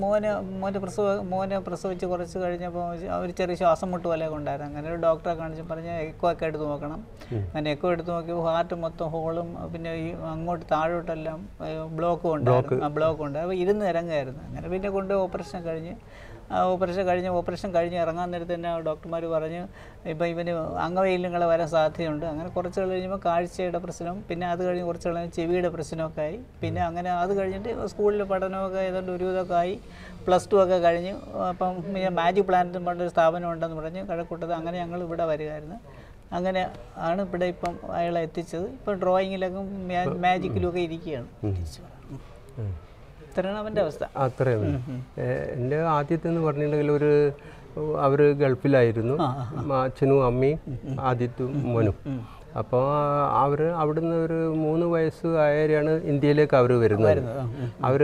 മോന് മോൻ്റെ പ്രസവ മോനെ പ്രസവിച്ച് കുറച്ച് കഴിഞ്ഞപ്പോൾ ഒരു ചെറിയ ശ്വാസം മുട്ട് പോലെ ഉണ്ടായിരുന്നു അങ്ങനെ ഒരു ഡോക്ടറെ കാണിച്ച് പറഞ്ഞ് എക്കോ ഒക്കെ എടുത്ത് നോക്കണം അങ്ങനെ എക്കോ എടുത്ത് നോക്കിയപ്പോൾ ഹാർട്ട് മൊത്തം ഹോളും പിന്നെ ഈ അങ്ങോട്ട് താഴോട്ടെല്ലാം ബ്ലോക്കും ഉണ്ടായിരുന്നു ആ ബ്ലോക്ക് ഉണ്ട് അപ്പോൾ ഇരുന്ന് ഇറങ്ങുമായിരുന്നു അങ്ങനെ പിന്നെ കൊണ്ട് ഓപ്പറേഷൻ കഴിഞ്ഞ് ആ ഓപ്പറേഷൻ കഴിഞ്ഞ് ഓപ്പറേഷൻ കഴിഞ്ഞ് ഇറങ്ങാൻ നേരത്ത് തന്നെ ഡോക്ടർമാർ പറഞ്ഞു ഇപ്പം ഇവന് അംഗവൈകല്യങ്ങൾ വരാൻ സാധ്യതയുണ്ട് അങ്ങനെ കുറച്ച് നാൾ കഴിയുമ്പോൾ കാഴ്ചയുടെ പ്രശ്നം പിന്നെ അത് കഴിഞ്ഞ് കുറച്ച് നാൾ കഴിഞ്ഞ് ചെവിയുടെ പ്രശ്നമൊക്കെ ആയി പിന്നെ അങ്ങനെ അത് കഴിഞ്ഞിട്ട് സ്കൂളിൽ പഠനമൊക്കെ ഏതാണ്ട് ഒരു ഇതൊക്കെ ആയി പ്ലസ് ടു ഒക്കെ കഴിഞ്ഞ് അപ്പം പിന്നെ മാജിക് പ്ലാനറ്റും പറഞ്ഞൊരു സ്ഥാപനം ഉണ്ടെന്ന് പറഞ്ഞ് കഴക്കൂട്ടത് അങ്ങനെ ഞങ്ങൾ ഇവിടെ വരികയായിരുന്നു അങ്ങനെ ആണ് ഇവിടെ ഇപ്പം അയാളെ എത്തിച്ചത് ഇപ്പം ഡ്രോയിങ്ങിലൊക്കെ മാജിക്കിലും ഒക്കെ ഇരിക്കുകയാണ് തിരിച്ച് പറ. ഉം. ഇത്രയാണ് അവൻ്റെ അവസ്ഥ അത്രയും എൻ്റെ ആദ്യത്തെ എന്ന് പറഞ്ഞിട്ടുണ്ടെങ്കിൽ ഒരു അവർ ഗൾഫിലായിരുന്നു അച്ഛനും അമ്മയും ആദ്യത്തും മോനും അപ്പോൾ അവർ അവിടുന്ന് ഒരു മൂന്ന് വയസ്സ് ആയാലാണ് ഇന്ത്യയിലേക്ക് അവർ വരുന്നത് അവർ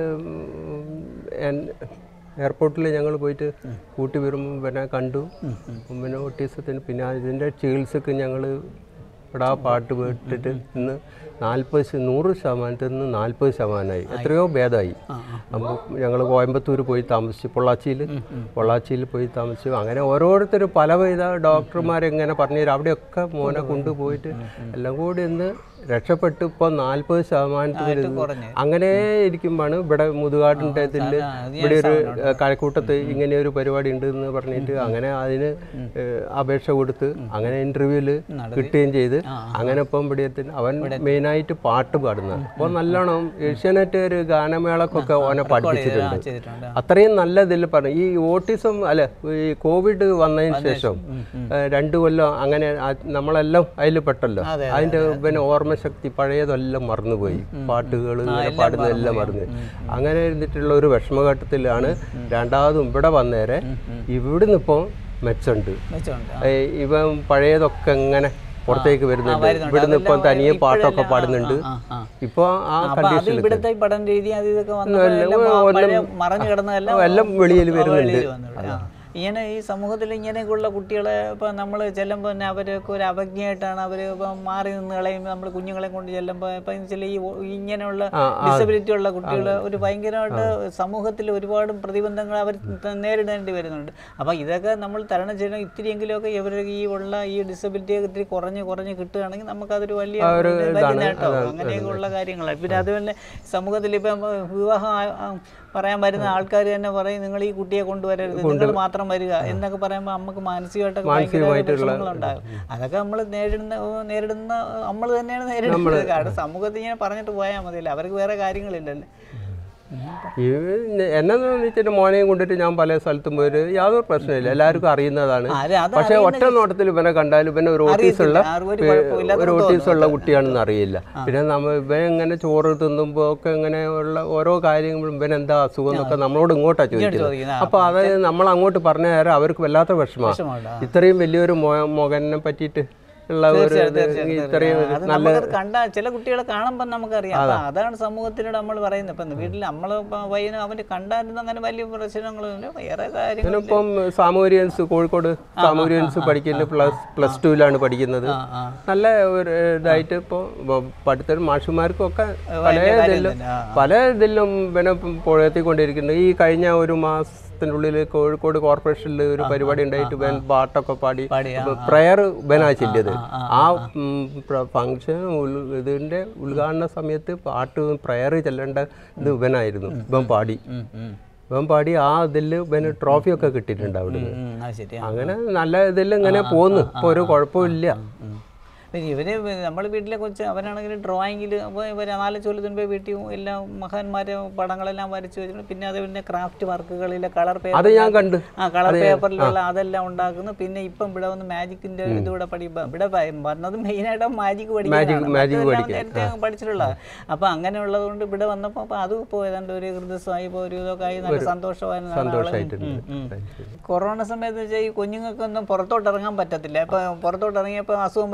എയർപോർട്ടിൽ ഞങ്ങൾ പോയിട്ട് കൂട്ടി വരുമ്പോൾ പിന്നെ കണ്ടു പിന്നെ ഓട്ടീസത്തിന് പിന്നെ അതിൻ്റെ ചികിത്സക്ക് ഞങ്ങൾ ഇവിടെ ആ പാട്ട് കേട്ടിട്ട് ഇന്ന് നാൽപ്പത് ശ- നൂറ് ശതമാനത്തിൽ നിന്ന് നാൽപ്പത് ശതമാനമായി എത്രയോ ഭേദമായി അപ്പോൾ ഞങ്ങൾ കോയമ്പത്തൂർ പോയി താമസിച്ചു പൊള്ളാച്ചിയിൽ പൊള്ളാച്ചിയിൽ പോയി താമസിച്ചു അങ്ങനെ ഓരോരുത്തർ പലവിധ ഡോക്ടർമാരെങ്ങനെ പറഞ്ഞു തരും അവിടെയൊക്കെ മോനെ കൊണ്ടുപോയിട്ട് എല്ലാം കൂടി ഇന്ന് രക്ഷപ്പെട്ട് ഇപ്പോൾ നാൽപ്പത് ശതമാനത്തിൽ കുറഞ്ഞ് അങ്ങനെ ഇരിക്കുമ്പോഴാണ് ഇവിടെ മുതുകാടിൻ്റെ ഇതിൽ ഇവിടെ ഒരു ഏഹ്, കഴക്കൂട്ടത്ത് ഇങ്ങനെ ഒരു പരിപാടി ഉണ്ട് എന്ന് പറഞ്ഞിട്ട് അങ്ങനെ അതിന് ഏഹ്, അപേക്ഷ കൊടുത്ത് അങ്ങനെ ഇന്റർവ്യൂവിൽ കിട്ടുകയും ചെയ്ത് അങ്ങനെ ഇപ്പം ഇവിടെ എത്തി അവൻ മെയിനായിട്ട് പാട്ട് പാടുന്നത് അപ്പോൾ നല്ലോണം ഏഷ്യാനെറ്റ് ഒരു ഗാനമേളക്കൊക്കെ ഓനെ പഠിപ്പിച്ചിട്ടുണ്ട് ചെയ്തിട്ടുണ്ട് അത്രയും നല്ല ഇതിൽ പറഞ്ഞു ഈ ഓട്ടിസം അല്ല ഈ കോവിഡ് വന്നതിന് ശേഷം ഏഹ്, രണ്ട് കൊല്ലം അങ്ങനെ ആ- നമ്മളെല്ലാം അതിൽ പെട്ടല്ലോ അതെ, അതിന്റെ പിന്നെ ഓർമ്മശക്തി പഴയതെല്ലാം മറന്നുപോയി പാട്ടുകൾ ഇങ്ങനെ പാടുന്നതെല്ലാം മറന്നു അങ്ങനെ ഇരുന്നിട്ടുള്ള ഒരു വിഷമഘട്ടത്തിലാണ് രണ്ടാമതും ഇവിടെ വന്നേരെ ഇവിടുന്ന് ഇപ്പോൾ മെച്ചമുണ്ട് മെച്ചമുണ്ട് ഏയ് ഇവൻ പഴയതൊക്കെ ഇങ്ങനെ പുറത്തേക്ക് വരുന്നുണ്ട് വരുന്നുണ്ട്. ഇവിടുന്ന് ഇപ്പം അതെല്ലാം തനിയെ പാട്ടൊക്കെ ഇപ്പോഴെല്ലാം- പാടുന്നുണ്ട് ആ, ആ. ഇപ്പോൾ ആ അപ്പൊ അത് കണ്ടീഷനിൽ ഇവിടുത്തെ ഈ പഠന രീതി അത് ഇതൊക്കെ വന്നപ്പോൾ പഴയ മറഞ്ഞു കിടന്നതെല്ലാം എല്ലാം വെളിയിൽ ആ, വരുന്നുണ്ട്. വെളിയിൽ വന്നു. ആ. ഇങ്ങനെ ഈ സമൂഹത്തിൽ ഇങ്ങനെയൊക്കെയുള്ള കുട്ടികളെ ഇപ്പം നമ്മൾ ചെല്ലുമ്പോൾ തന്നെ അവരൊക്കെ ഒരു അവജ്ഞയായിട്ടാണ് അവർ ഇപ്പം മാറി നിന്ന് കളയും നമ്മൾ കുഞ്ഞുങ്ങളെ കൊണ്ട് ചെല്ലുമ്പോൾ ഇപ്പം വെച്ചാൽ ഈ ഒ- ഇങ്ങനെയുള്ള ഡിസബിലിറ്റി ഉള്ള കുട്ടികൾ ഒരു ഭയങ്കരമായിട്ട് സമൂഹത്തിൽ ഒരുപാട് പ്രതിബന്ധങ്ങൾ അവർ നേരിടേണ്ടി വരുന്നുണ്ട് അപ്പോൾ ഇതൊക്കെ നമ്മൾ തരണം ചെയ്യണം ഇത്തിരിയെങ്കിലുമൊക്കെ ഇവർക്ക് ഈ ഉള്ള ഈ ഡിസബിലിറ്റി ഇത്തിരി കുറഞ്ഞ് കുറഞ്ഞ് കിട്ടുകയാണെങ്കിൽ നമുക്കതൊരു വലിയ വലിയ നേട്ടം അങ്ങനെയൊക്കെയുള്ള കാര്യങ്ങളാണ് പിന്നെ അതുപോലെ സമൂഹത്തിൽ ഇപ്പം വിവാഹം ആ- ആ പറയാൻ വരുന്ന ആൾക്കാർ തന്നെ പറയും നിങ്ങൾ ഈ കുട്ടിയെ കൊണ്ടുവരരുത് നിങ്ങൾ മാത്രം വരിക എന്നൊക്കെ പറയുമ്പോൾ നമുക്ക് മാനസികമായിട്ടൊക്കെ ഭയങ്കര വിഷമങ്ങളുണ്ടാകും അതൊക്കെ നമ്മൾ നേരിടുന്ന ഓ, നേരിടുന്ന നമ്മൾ തന്നെയാണ് നേരിടുന്നത് കാരണം സമൂഹത്തിൽ ഇങ്ങനെ പറഞ്ഞിട്ട് പോയാൽ മതിയല്ലോ അവർക്ക് വേറെ കാര്യങ്ങളില്ലല്ലോ ഈ എന്നെ വെച്ചിട്ട് മോനെയും കൊണ്ടിട്ട് ഞാൻ പല സ്ഥലത്തും പോയിട്ട് യാതൊരു പ്രശ്നമില്ല എല്ലാവർക്കും അറിയുന്നതാണ് ആ, അത് അത് പക്ഷെ ഒറ്റ നോട്ടത്തിൽ ഇവനെ കണ്ടാൽ ഇവനെ ഒരു ഓട്ടീസ് ഉള്ള ആ, ഒരു കുഴപ്പമില്ലാത്ത ഒരു ഓട്ടീസ് ഉള്ള കുട്ടിയാണെന്ന് അറിയില്ല പിന്നെ നമ്മൾ ഇവൻ ഇങ്ങനെ ചോറ് തിന്നുമ്പോൾ ഒക്കെ ഇങ്ങനെ ഉള്ള ഓരോ കാര്യങ്ങളും ഇവൻ എന്താ അസുഖം എന്നൊക്കെ നമ്മളോട് ഇങ്ങോട്ടാ ചോദിക്കുന്നത് ചോദിക്കുന്നത്. അപ്പൊ അത് നമ്മൾ അങ്ങോട്ട് പറഞ്ഞു തരാം അവർക്ക് വല്ലാത്ത വിഷമമാണ് വിഷമമുണ്ട്. ആ. ഇത്രയും വലിയൊരു മോ- മകനെ പറ്റിയിട്ട് ഉള്ള ഒരു ഇത് ഇത്രയും അത് നമുക്കത് കണ്ടാ ചില കുട്ടികളെ കാണുമ്പോൾ നമുക്കറിയാം അപ്പൊ അതാണ് സമൂഹത്തിനോട് നമ്മൾ പറയുന്നത് ഇപ്പം വീട്ടിൽ നമ്മൾ പയ്യനും അവന് കണ്ടായിരുന്നു അങ്ങനെ വലിയ പ്രശ്നങ്ങളൊന്നുമില്ല വേറെ കാര്യങ്ങൾ ഇപ്പം സാമൂരിയൻസ് കോഴിക്കോട് സാമൂരിയൻസ് പഠിക്കുന്നത് പ്ലസ് പ്ലസ് ടുവിലാണ് പഠിക്കുന്നത് ആ ആ നല്ല ഒരു ഇതായിട്ട് ഇപ്പോൾ പഠിത്തം മാഷുമാർക്കും ഒക്കെ പല ഇതിലും തന്നെ. ആ, പല ഇതിലും പിന്നെ പുഴയെത്തിക്കൊണ്ടിരിക്കുന്നത് ഈ കഴിഞ്ഞ ഒരു മാസത്തിനുള്ളിൽ കോഴിക്കോട് കോർപ്പറേഷനിൽ ഒരു പരിപാടി ഉണ്ടായിട്ട് ബൻ പാട്ടൊക്കെ പാടി പാടി, ആ, പ്രയർ ബനാ ചെല്ലിയത് ആ ഫങ്ഷൻ ഇതിന്റെ ഉദ്ഘാടന സമയത്ത് പാട്ട് പ്രയർ ചെല്ലേണ്ട ഇത് ഇവനായിരുന്നു ഇവൻ പാടി ഉം, ഉം. ഇവൻ പാടി ആ ഇതിൽ ഇവന് ട്രോഫിയൊക്കെ കിട്ടിയിട്ടുണ്ട് അവിടുന്ന് ഉം, അത് ശരിയാ അങ്ങനെ നല്ല ഇതിൽ ഇങ്ങനെ പോന്നു ഇപ്പൊ ഒരു കുഴപ്പമില്ല പിന്നെ ഇവര് നമ്മൾ വീട്ടിലെ കൊച്ച് അവനാണെങ്കിൽ ഡ്രോയിങ്ങിൽ അപ്പോൾ ഇവർ നാല് ചൊല്ലത്തിന് പോയി വീട്ടിൽ എല്ലാം മഹാന്മാരെ പടങ്ങളെല്ലാം വരച്ചു വെച്ചിട്ടുണ്ട് പിന്നെ അത് പിന്നെ ക്രാഫ്റ്റ് വർക്കുകളിലെ കളർ പേപ്പർ അത് ഞാൻ കണ്ടു ആ കളർ പേപ്പറിലുള്ള അതെല്ലാം ഉണ്ടാക്കുന്നു പിന്നെ ഇപ്പം ഇവിടെ വന്ന് മാജിക്കിന്റെ ഇതുകൂടെ പഠിപ്പം ഇവിടെ പ- വന്നത് മെയിനായിട്ട് മാജിക് പഠിക്കാനാണ് magic മറ്റേതെല്ലാം നേരത്തെ പഠിച്ചിട്ടുള്ളത് അപ്പം അങ്ങനെയുള്ളത് കൊണ്ട് ഇവിടെ വന്നപ്പോൾ അപ്പം അത് ഇപ്പോൾ ഏതാണ്ട് ഒരു ഹൃദയമായി ഇപ്പോൾ ഒരു ഇതൊക്കെ ആയി നല്ല സന്തോഷമായിരുന്നു സന്തോഷമായിട്ടുണ്ട് കൊറോണ സമയത്ത് വെച്ചാൽ ഈ കുഞ്ഞുങ്ങൾക്കൊന്നും പുറത്തോട്ട് ഇറങ്ങാൻ പറ്റത്തില്ല ഇപ്പം പുറത്തോട്ട് ഇറങ്ങിയപ്പോൾ അസുഖം വരുമ്പോൾ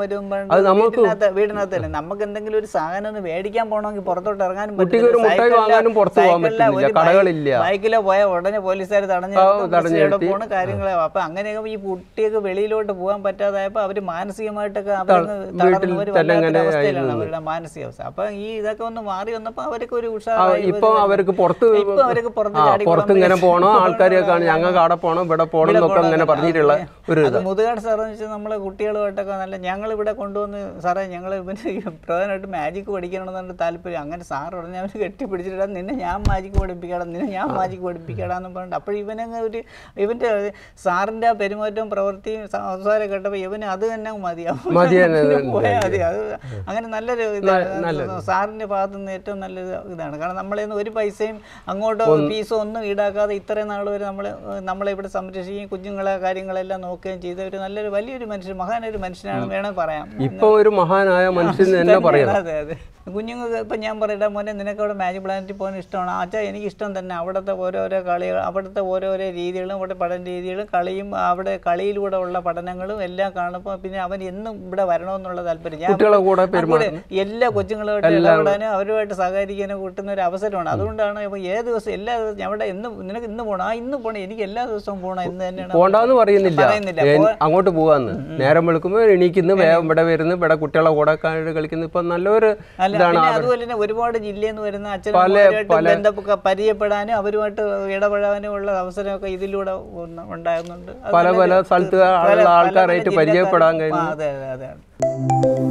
പറയുന്നത് അത് നമുക്ക് വീടിനകത്ത് വീടിനകത്തല്ലേ നമുക്ക് എന്തെങ്കിലും ഒരു സാധനം ഒന്ന് മേടിക്കാൻ പോകണമെങ്കിൽ പുറത്തോട്ട് ഇറങ്ങാനും കുട്ടിക്ക് ഒരു മുട്ടായി സൈക്കിളിലോ- വാങ്ങാനും പുറത്ത് പോകാൻ സൈക്കിളിലോ പറ്റില്ല ഒരു ബൈ- കടകളില്ല ബൈക്കിലോ പോയാൽ ഉടനെ പോലീസുകാർ തടഞ്ഞു തടഞ്ഞു നിർത്തി. പോണ കാര്യങ്ങളെ അപ്പൊ അങ്ങനെയൊക്കെ ഈ കുട്ടിയൊക്കെ വെളിയിലോട്ട് പോകാൻ പറ്റാതായപ്പോ അവര് മാനസികമായിട്ടൊക്കെ അവരങ്ങ് തളർന്നു ഒരു തന്നെ വല്ലാത്തൊരു അങ്ങനെ അവസ്ഥയിലാണ് ആയിരുന്നു. അവരുടെ മാനസികാവസ്ഥ അപ്പൊ ഈ ഇതൊക്കെ ഒന്ന് മാറി വന്നപ്പോ അവർക്ക് ഒരു ആ, ഉഷാറായി ഇപ്പൊ ഒരു- അവർക്ക് പുറത്ത് ഇപ്പൊ അവർക്ക് പുറത്ത് ആ ചാടി പുറത്ത് ഇങ്ങനെ പോണോ ആൾക്കാരെയൊക്കെ കാണും ഞങ്ങൾക്ക് അവിടെ പോകണം ഇവിടെ പോകണം എന്നൊക്കെ അങ്ങനെ പറഞ്ഞിട്ടുള്ള ഒരു അത് മുതുകാട് സാറെന്ന് വെച്ചാൽ നമ്മളെ കുട്ടികളുമായിട്ടൊക്കെ നല്ല ഞങ്ങൾ ഇവിടെ കൊണ്ടുവന്ന് സാറേ ഞങ്ങൾ ഇവന് ഈ പ്രധാനമായിട്ട് മാജിക് പഠിക്കണമെന്നാണ് താല്പര്യം അങ്ങനെ സാർ ഉടനെ അവന് കെട്ടിപ്പിടിച്ചിട്ട് നിന്നെ ഞാൻ മാജിക് പഠിപ്പിക്കണം നിന്നെ ഞാൻ മാജിക് പഠിപ്പിക്കടാന്ന് പറഞ്ഞിട്ട് അപ്പോൾ ഇവനങ്ങ് ഒരു ഇവൻ്റെ സാറിൻ്റെ ആ പെരുമാറ്റവും പ്രവൃത്തിയും സംസാരം കേട്ടപ്പോൾ ഇവന് അത് തന്നെ മതിയാവും മതി തന്നെ ഇത് പോയാൽ മതി അത് അങ്ങനെ നല്ലൊരു ഇതാണ് സാറിൻ്റെ ഭാഗത്തു നിന്ന് ഏറ്റവും നല്ലൊരു ഇതാണ് കാരണം നമ്മളെ ഒരു പൈസയും അങ്ങോട്ടോ ഫീസോ ഒന്നും ഈടാക്കാതെ ഇത്രയും നാൾ വരെ നമ്മൾ നമ്മളെ ഇവിടെ സംരക്ഷിക്കുകയും കുഞ്ഞുങ്ങളെ കാര്യങ്ങളെല്ലാം നോക്കുകയും ചെയ്ത ഒരു നല്ലൊരു വലിയൊരു മനുഷ്യൻ മഹാനൊരു മനുഷ്യനാണ് വേണമെങ്കിൽ പറയാം ഇപ്പൊ ഒരു മഹാനായ മനുഷ്യൻ തന്നെ പറയണം അതെ അതെ കുഞ്ഞുങ്ങൾക്ക് ഇപ്പം ഞാൻ പറയട്ടെ മോനെ നിനക്ക് അവിടെ മാജിക് പ്ലാനറ്റിൽ പോകാൻ ഇഷ്ടമാണ് അച്ഛാ എനിക്ക് ഇഷ്ടം തന്നെ അവിടുത്തെ ഓരോരോ കളികൾ അവിടുത്തെ ഓരോരോ രീതികളും അവിടെ പഠന രീതികളും കളിയും അവിടെ കളിയിലൂടെ ഉള്ള പഠനങ്ങളും എല്ലാം കാണുമ്പോൾ പിന്നെ അവൻ എന്നും ഇവിടെ വരണമെന്നുള്ള താല്പര്യം ഞാൻ കുട്ടികളെ കൂടെ അതുകൂടെ പെരുമാറുന്നു എല്ലാ കൊച്ചുങ്ങളുമായിട്ട് ഇടപെടാനും അവരുമായിട്ട് സഹകരിക്കാനും കിട്ടുന്ന ഒരു അവസരമാണ് അതുകൊണ്ടാണ് ഇപ്പോൾ ഏത് ദിവസം എല്ലാ ദിവസവും അവിടെ ഇന്ന് നിനക്ക് ഇന്ന് പോകണം ആ ഇന്ന് പോകണം എനിക്ക് എല്ലാ ദിവസവും പോകണം എന്ന് തന്നെയാണ് പോണ്ടാന്ന് പറയുന്നില്ല പറയുന്നില്ല. ഏ- അങ്ങോട്ട് പോവാന്ന് നേരം വെളുക്കുമ്പോൾ എണീക്കുന്നു വേഗം ഇവിടെ വരുന്നു ഇവിടെ കുട്ടികളെ കൂടെ ക- കളിക്കുന്നു ഇപ്പൊ നല്ലൊരു അല്ല ഇതാണ് പിന്നെ അവർ അതുപോലെ തന്നെ ഒരുപാട് ജില്ലയിൽ നിന്ന് വരുന്ന പല- അച്ഛനമ്മമാരുമായിട്ട് പല- ബന്ധപ്പെട്ട പരിചയപ്പെടാനും അവരുമായിട്ട് ഇടപെടാനും ഉള്ള അവസരമൊക്കെ ഇതിലൂടെ ഉണ്ട- ഉണ്ടാകുന്നുണ്ട് അത് പല നല്ലൊരു- പല സ്ഥലത്ത് പല- ഉള്ള പല ആൾക്കാരായിട്ട് ജില്ലക്കാരും- പരിചയപ്പെടാൻ ആ, കഴിയുന്നു അതെ അതെ അതെ